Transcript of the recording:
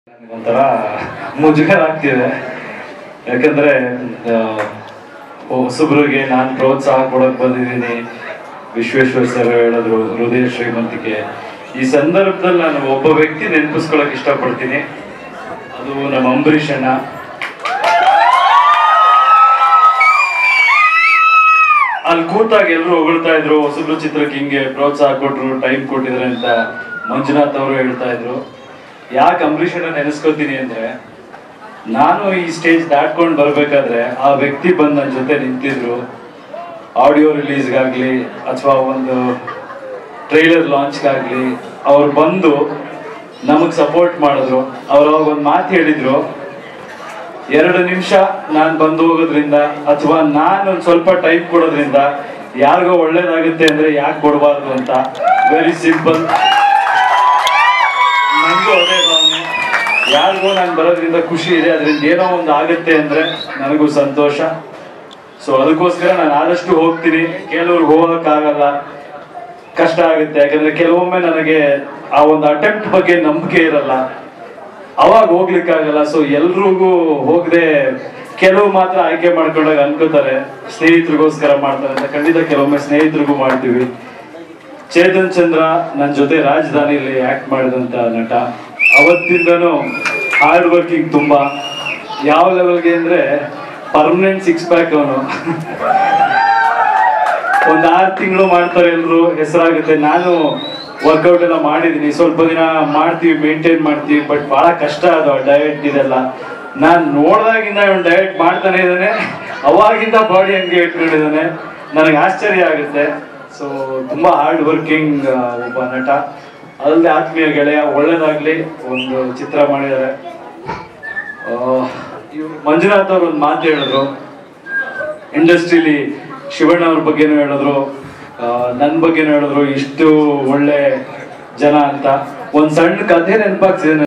ಒಂಥರ ಮುಜುಗರ ಆಗ್ತಿದೆ ಯಾಕಂದ್ರೆ ಆ, ಹೊಸಬ್ರಿಗೆ ನಾನು ಪ್ರೋತ್ಸಾಹ ಕೊಡಕ್ ಬಂದಿದ್ದೀನಿ ವಿಶ್ವೇಶ್ವರ ಸರ್ ಹೇಳಿದ್ರು ಹೃದಯ ಶ್ರೀಮಂತಿಕೆ ಈ ಸಂದರ್ಭದಲ್ಲಿ ನಾನು ಒಬ್ಬ ವ್ಯಕ್ತಿ ನೆನಪಿಸ್ಕೊಳಕ್ ಇಷ್ಟಪಡ್ತೀನಿ ಅದು ನಮ್ಮ ಅಂಬರೀಷ್ ಅಣ್ಣ ಅಲ್ಲಿ ಕೂತಾಗ ಎಲ್ಲರೂ ಹೊಗಳ್ತಾ ಇದ್ರು ಹೊಸಬ್ರು ಚಿತ್ರಕ್ಕೆ ಹಿಂಗೆ ಪ್ರೋತ್ಸಾಹ ಕೊಟ್ರು ಟೈಮ್ ಕೊಟ್ಟಿದ್ರೆ ಅಂತ ಮಂಜುನಾಥ್ ಅವರು ಹೇಳ್ತಾ ಇದ್ರು ಯಾಕೆ ಅಂಬರೀಷ್ ಅಣ್ಣ ನೆನೆಸ್ಕೋತೀನಿ ಅಂದ್ರೆ ನಾನು ಈ ಸ್ಟೇಜ್ ದಾಟ್ಕೊಂಡು ಬರ್ಬೇಕಾದ್ರೆ ಆ ವ್ಯಕ್ತಿ ಬಂದು ನನ್ನ ಜೊತೆ ನಿಂತಿದ್ರು ಆಡಿಯೋ ರಿಲೀಸ್ಗಾಗ್ಲಿ ಅಥವಾ ಒಂದು ಟ್ರೈಲರ್ ಲಾಂಚ್ಗಾಗ್ಲಿ ಅವ್ರು ಬಂದು ನಮಗ್ ಸಪೋರ್ಟ್ ಮಾಡಿದ್ರು ಅವ್ರು ಅವಾಗ ಒಂದು ಮಾತು ಹೇಳಿದ್ರು ಎರಡು ನಿಮಿಷ ನಾನು ಬಂದು ಹೋಗೋದ್ರಿಂದ ಅಥವಾ ನಾನು ಒಂದು ಸ್ವಲ್ಪ ಟೈಮ್ ಕೊಡೋದ್ರಿಂದ ಯಾರಿಗೋ ಒಳ್ಳೇದಾಗುತ್ತೆ ಅಂದ್ರೆ ಯಾಕೆ ಕೊಡಬಾರ್ದು ಅಂತ ವೆರಿ ಸಿಂಪಲ್ ನನಗೂ ಅದೇ ಭಾವನೆ ಯಾರಿಗೋ ನಾನು ಬರೋದ್ರಿಂದ ಖುಷಿ ಇದೆ ಅದರಿಂದ ಏನೋ ಒಂದು ಆಗುತ್ತೆ ಅಂದ್ರೆ ನನಗೂ ಸಂತೋಷ ಸೊ ಅದಕ್ಕೋಸ್ಕರ ನಾನು ಆದಷ್ಟು ಹೋಗ್ತೀನಿ ಕೆಲವ್ರಿಗೆ ಹೋಗಕ್ಕಾಗಲ್ಲ ಕಷ್ಟ ಆಗುತ್ತೆ ಯಾಕಂದ್ರೆ ಕೆಲವೊಮ್ಮೆ ನನಗೆ ಆ ಒಂದು ಅಟೆಂಪ್ಟ್ ಬಗ್ಗೆ ನಂಬಿಕೆ ಇರಲ್ಲ ಅವಾಗ ಹೋಗ್ಲಿಕ್ಕಾಗಲ್ಲ ಸೊ ಎಲ್ರಿಗೂ ಹೋಗದೆ ಕೆಲವು ಮಾತ್ರ ಆಯ್ಕೆ ಮಾಡ್ಕೊಂಡಾಗ ಅನ್ಕೋತಾರೆ ಸ್ನೇಹಿತರಿಗೋಸ್ಕರ ಮಾಡ್ತಾರೆ ಅಂತ ಖಂಡಿತ ಕೆಲವೊಮ್ಮೆ ಸ್ನೇಹಿತರಿಗೂ ಮಾಡ್ತೀವಿ ಚೇತನ್ ಚಂದ್ರ ನನ್ನ ಜೊತೆ ರಾಜಧಾನಿಯಲ್ಲಿ ಆಕ್ಟ್ ಮಾಡಿದಂತ ನಟ ಅವತ್ತಿಂದನೂ ಹಾರ್ಡ್ ವರ್ಕಿಂಗ್ ತುಂಬಾ ಯಾವ ಲೆವೆಲ್ಗೆ ಅಂದ್ರೆ ಪರ್ಮನೆಂಟ್ ಸಿಕ್ಸ್ ಪ್ಯಾಕ್ ಅವನು ಒಂದ್ ಆರು ತಿಂಗಳು ಮಾಡ್ತಾರೆ ಎಲ್ರು ಹೆಸರಾಗುತ್ತೆ ನಾನು ವರ್ಕೌಟ್ ಎಲ್ಲ ಮಾಡಿದೀನಿ ಸ್ವಲ್ಪ ದಿನ ಮಾಡ್ತೀವಿ ಮೇಂಟೈನ್ ಮಾಡ್ತೀವಿ ಬಟ್ ಬಹಳ ಕಷ್ಟ ಅದು ಡಯಟ್ ಇದೆಲ್ಲ ನಾನ್ ನೋಡ್ದಾಗಿಂದ ಇವನು ಡಯಟ್ ಮಾಡ್ತಾನೆ ಇದ್ದಾನೆ ಅವಾಗಿಂದ ಬಾಡಿ ಹಂಗೆ ಇಟ್ಕೊಂಡಿದ್ದಾನೆ ನನಗೆ ಆಶ್ಚರ್ಯ ಆಗುತ್ತೆ ಸೊ ತುಂಬಾ ಹಾರ್ಡ್ ವರ್ಕಿಂಗ್ ಒಬ್ಬ ನಟ ಅದಲ್ಲದೆ ಆತ್ಮೀಯ ಗೆಳೆಯ ಒಳ್ಳೇದಾಗ್ಲಿ ಒಂದು ಚಿತ್ರ ಮಾಡಿದ್ದಾರೆ ಆ, ಇವ್ರು ಮಂಜುನಾಥ್ ಅವ್ರು ಒಂದು ಮಾತು ಹೇಳಿದ್ರು ಇಂಡಸ್ಟ್ರಿಲಿ ಶಿವಣ್ಣ ಅವ್ರ ಬಗ್ಗೆನೂ ಹೇಳಿದ್ರು ನನ್ನ ಬಗ್ಗೆನೂ ಹೇಳಿದ್ರು ಇಷ್ಟು ಒಳ್ಳೆ ಜನ ಅಂತ ಒಂದ್ ಸಣ್ಣ ಕಥೆ ನೆನಪಾಗ್ತಿದೆ